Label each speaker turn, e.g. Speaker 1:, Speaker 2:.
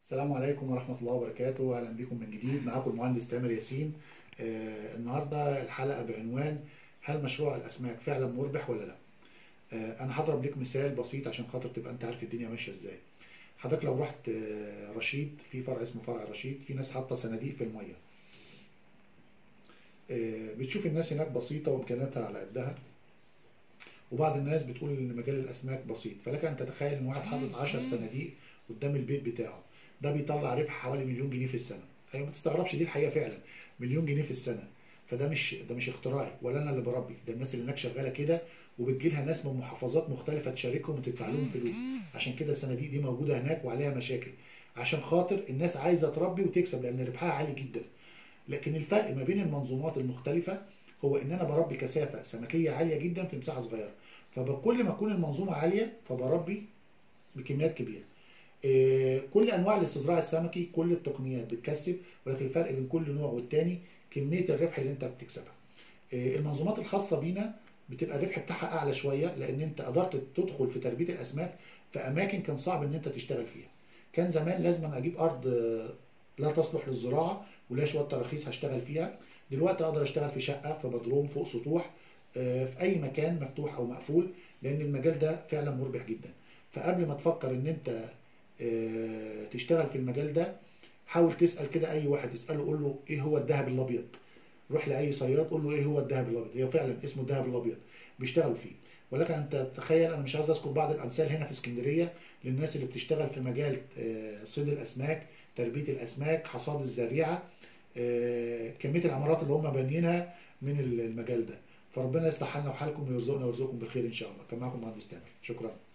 Speaker 1: السلام عليكم ورحمة الله وبركاته أهلا بكم من جديد معاكم المهندس تامر ياسين آه النهاردة الحلقة بعنوان هل مشروع الأسماك فعلا مربح ولا لا آه أنا هضرب لك مثال بسيط عشان خاطر تبقى أنت عارف الدنيا ماشية إزاي حضرتك لو رحت آه رشيد في فرع اسمه فرع رشيد في ناس حاطة صناديق في المية آه بتشوف الناس هناك بسيطة وإمكانياتها على قدها وبعض الناس بتقول ان مجال الاسماك بسيط فلك ان تتخيل ان واحد حاطط 10 صناديق قدام البيت بتاعه ده بيطلع ربح حوالي مليون جنيه في السنه ايوه ما تستغربش دي الحقيقه فعلا مليون جنيه في السنه فده مش ده مش اختراعي ولا انا اللي بربي ده الناس اللي هناك شغاله كده وبتجي لها ناس من محافظات مختلفه تشاركهم وتدفع لهم فلوس عشان كده الصناديق دي موجوده هناك وعليها مشاكل عشان خاطر الناس عايزه تربي وتكسب لان ربحها عالي جدا لكن الفرق ما بين المنظومات المختلفه هو ان انا بربي كثافه سمكيه عاليه جدا في مساحه صغيره فكل ما تكون المنظومه عاليه فبربي بكميات كبيره كل انواع الاستزراع السمكي كل التقنيات بتكسب ولكن الفرق بين كل نوع والتاني كميه الربح اللي انت بتكسبها المنظومات الخاصه بينا بتبقى الربح بتاعها اعلى شويه لان انت قدرت تدخل في تربيه الاسماك في اماكن كان صعب ان انت تشتغل فيها كان زمان لازم اجيب ارض لا تصلح للزراعه ولا شويه تراخيص هشتغل فيها دلوقتي اقدر اشتغل في شقه في بدروم فوق سطوح في اي مكان مفتوح او مقفول لان المجال ده فعلا مربح جدا فقبل ما تفكر ان انت تشتغل في المجال ده حاول تسال كده اي واحد اساله قول له ايه هو الذهب الابيض روح لاي صياد قول له ايه هو الذهب الابيض هي فعلا اسمه الذهب الابيض بيشتغلوا فيه ولكن انت تخيل انا مش عايز اذكر بعض الامثال هنا في اسكندريه للناس اللي بتشتغل في مجال صيد الاسماك تربيه الاسماك حصاد الزريعه كميه العمارات اللي هم بانيينها من المجال ده فربنا يصلح حالنا وحالكم ويرزقنا ويرزقكم بالخير ان شاء الله كان معكم مهندس تامر شكرا